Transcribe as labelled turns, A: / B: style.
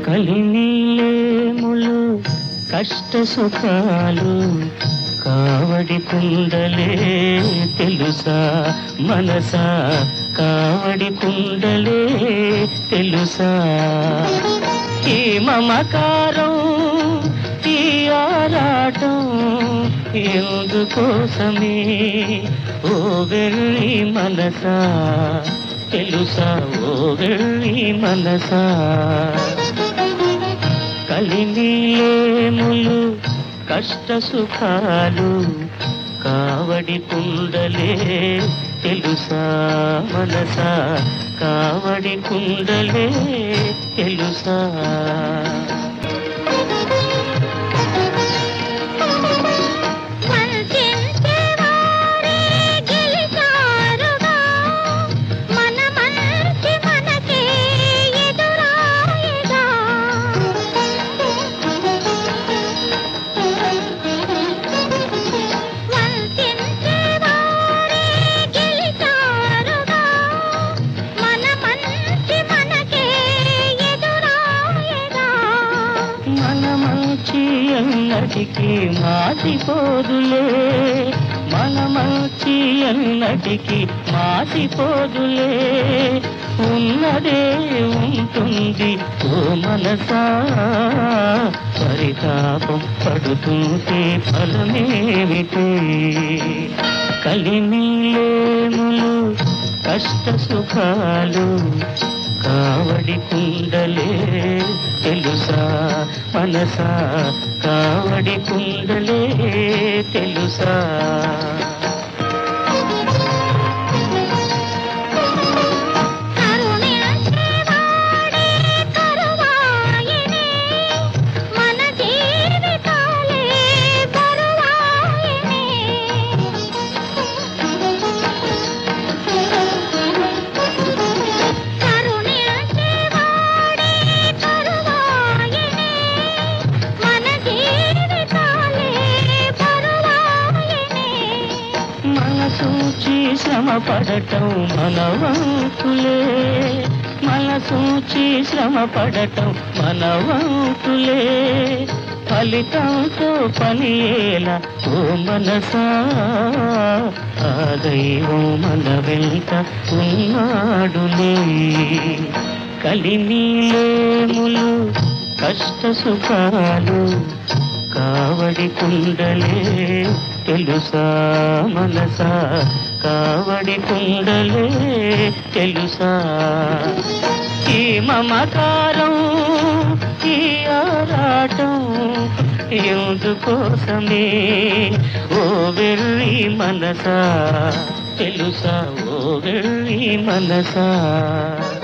A: కలిమిలేములు కష్ట సుఖాలు కావడి కుండలే తెలుసా మనసా కావడి కుండలే తెలుసా ఈ మమకారం ఈ ఆరాటం ఎందుకోసమే ఓ వెళ్ళి మనసా తెలుసా ఓ వెళ్ళి మనసా కలిమిలేములు కష్ట సుఖాలు కావడి కుండలే తెలుసా మనసా కావడి కుండలే తెలుసా
B: వంచించేవారే గెలిచారుగా మన మంచి మనకే ఎదురాయగా వంచించేవారే గెలిచారుగా మన మంచి మనకే ఎదురాయగా
A: మన మంచి అన్నటికి మాసిపోదులే మన మంచి అన్నటికి మాసిపోదులే ఉన్నదే ఉంటుంది ఓ మనసా పరితాపం పడుతుంటే ఫలమేమిటి కలిమిలేములు కష్ట సుఖాలు కావడి కుండలే తెలుసా మనసా కావడి కుండలే తెలుసా
B: కరుణించేవాడే కరువాయనే మన జీవితాలే బరువాయనే కరుణించేవాడే కరువాయనే మన జీవితాలే బరువాయనే
A: మనసూచి శ్రమ పడటం మనవంతులే మనసూచి శ్రమ పడటం మనవంతులే ఫలితంతో పనియేలా ఓ మనసా ఆ దైవం మన వెంట ఉన్నాడులే కలిమిలేములు కష్ట సుఖాలు కావడి కుండలే తెలుసా మనసా కావడి కుండలే తెలుసా ఈ మమకారం ఈ ఆరాటం ఎందుకోసమే ఓ వెళ్ళి మనసా తెలుసా ఓ వెళ్ళి మనసా